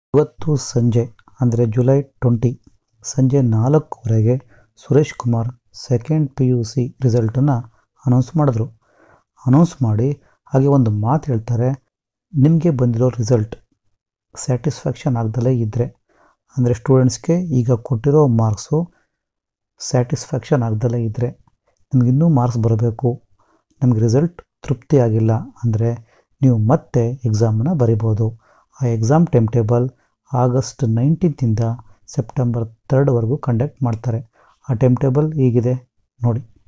ಇವತ್ತು ಸಂಜೆ ಅಂದರೆ ಜುಲೈ ಟ್ವೆಂಟಿ ಸಂಜೆ ನಾಲ್ಕುವರೆಗೆ Suresh Kumar second P U C ರಿಸಲ್ಟನ್ನು ಅನೌನ್ಸ್ ಮಾಡಿದ್ರು ಅನೌನ್ಸ್ ಮಾಡಿ ಹಾಗೆ ಒಂದು ಮಾತು ಹೇಳ್ತಾರೆ ನಿಮಗೆ ಬಂದಿರೋ ರಿಸಲ್ಟ್ ಸ್ಯಾಟಿಸ್ಫ್ಯಾಕ್ಷನ್ ಆಗ್ದಲೇ ಇದ್ದರೆ ಅಂದರೆ ಸ್ಟೂಡೆಂಟ್ಸ್ಗೆ ಈಗ ಕೊಟ್ಟಿರೋ ಮಾರ್ಕ್ಸು ಸ್ಯಾಟಿಸ್ಫ್ಯಾಕ್ಷನ್ ಆಗ್ದಲೇ ಇದ್ದರೆ ನಿಮಗಿನ್ನೂ ಮಾರ್ಕ್ಸ್ ಬರಬೇಕು ನಮಗೆ ರಿಸಲ್ಟ್ ತೃಪ್ತಿ ಆಗಿಲ್ಲ ಅಂದರೆ ನೀವು ಮತ್ತೆ ಎಕ್ಸಾಮನ್ನು ಬರಿಬೋದು ಆ ಎಕ್ಸಾಮ್ ಟೈಮ್ ಟೇಬಲ್ ಆಗಸ್ಟ್ ನೈನ್ಟೀನ್ತಿಂದ ಸೆಪ್ಟೆಂಬರ್ ತರ್ಡ್ವರೆಗೂ ಕಂಡಕ್ಟ್ ಮಾಡ್ತಾರೆ ಆ ಟೈಮ್ ಟೇಬಲ್ ಹೀಗಿದೆ ನೋಡಿ